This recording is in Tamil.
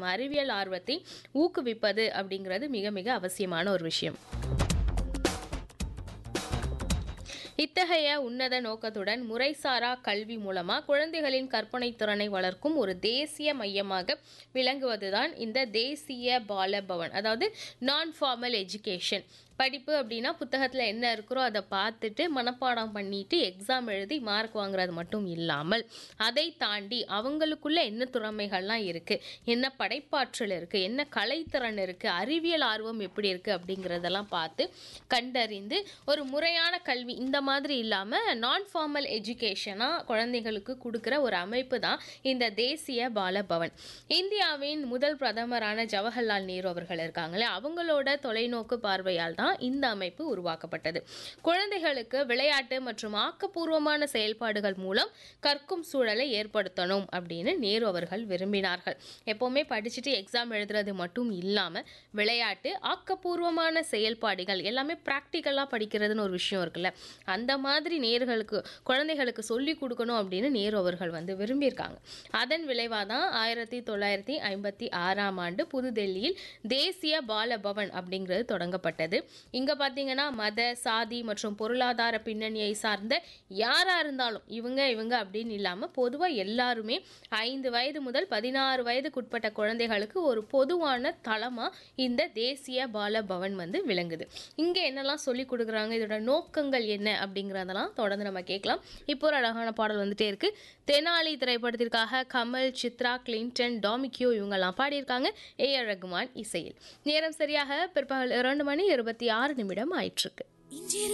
இருக்கும் அறிவியல் ஆர்வத்தை ஊக்குவிப்பது அப்படிங்கிறது மிக மிக அவசியமான ஒரு விஷயம் இத்தகைய உன்னத நோக்கத்துடன் முறைசாரா கல்வி மூலமா குழந்தைகளின் கற்பனை திறனை வளர்க்கும் ஒரு தேசிய மையமாக விளங்குவதுதான் இந்த தேசிய பால பவன் அதாவது நான் ஃபார்மல் எஜுகேஷன் படிப்பு அப்படின்னா புத்தகத்தில் என்ன இருக்கிறோ அதை பார்த்துட்டு மனப்பாடம் பண்ணிட்டு எக்ஸாம் எழுதி மார்க் வாங்குறது மட்டும் இல்லாமல் அதை தாண்டி அவங்களுக்குள்ள என்ன திறமைகள்லாம் இருக்குது என்ன படைப்பாற்றல் இருக்குது என்ன கலைத்திறன் இருக்குது அறிவியல் ஆர்வம் எப்படி இருக்குது அப்படிங்கிறதெல்லாம் பார்த்து கண்டறிந்து ஒரு முறையான கல்வி இந்த மாதிரி இல்லாமல் நான் ஃபார்மல் எஜுகேஷனாக குழந்தைகளுக்கு கொடுக்குற ஒரு அமைப்பு தான் இந்த தேசிய பாலபவன் இந்தியாவின் முதல் பிரதமரான ஜவஹர்லால் நேரு அவர்கள் இருக்காங்களே அவங்களோட தொலைநோக்கு பார்வையால் தான் இந்த அமைப்பு உருவாக்கப்பட்டது குழந்தைகளுக்கு விளையாட்டு மற்றும் ஆக்கப்பூர்வமான செயல்பாடுகள் மூலம் கற்கும் சூழலை ஏற்படுத்தணும் அப்படின்னு நேரு அவர்கள் விரும்பினார்கள் எப்போவுமே படிச்சுட்டு எக்ஸாம் எழுதுறது மட்டும் இல்லாமல் விளையாட்டு ஆக்கப்பூர்வமான செயல்பாடுகள் எல்லாமே ப்ராக்டிக்கலாக படிக்கிறதுன்னு ஒரு விஷயம் இருக்குல்ல அந்த மாதிரி நேர்களுக்கு குழந்தைகளுக்கு சொல்லி கொடுக்கணும் அப்படின்னு நேரு அவர்கள் வந்து விரும்பியிருக்காங்க அதன் விளைவாக தான் ஆயிரத்தி தொள்ளாயிரத்தி ஐம்பத்தி ஆறாம் ஆண்டு புதுடெல்லியில் தேசிய பாலபவன் அப்படிங்கிறது தொடங்கப்பட்டது இங்கே பார்த்தீங்கன்னா மத சாதி மற்றும் பொருளாதார பின்னணியை சார்ந்த யாராக இருந்தாலும் இவங்க இவங்க அப்படின்னு இல்லாமல் பொதுவாக எல்லாருமே ஐந்து வயது முதல் பதினாறு வயதுக்குட்பட்ட குழந்தைகளுக்கு ஒரு பொதுவான தளமாக இந்த தேசிய பால பவன் வந்து விளங்குது இங்கே என்னெல்லாம் சொல்லி கொடுக்குறாங்க இதோட நோக்கங்கள் என்ன அப்படிங்கிறதெல்லாம் தொடர்ந்து நம்ம கேட்கலாம் இப்போ ஒரு அழகான பாடல் வந்துட்டே இருக்கு தெனாலி திரைப்படத்திற்காக கமல் சித்ரா கிளின்டன் டாமிக்யூ இவங்கெல்லாம் பாடியிருக்காங்க ஏ ஆர் ரகுமான் இசையில் நேரம் சரியாக பிற்பகல் இரண்டு மணி இருபத்தி ஆறு நிமிடம் ஆயிற்றுக்கு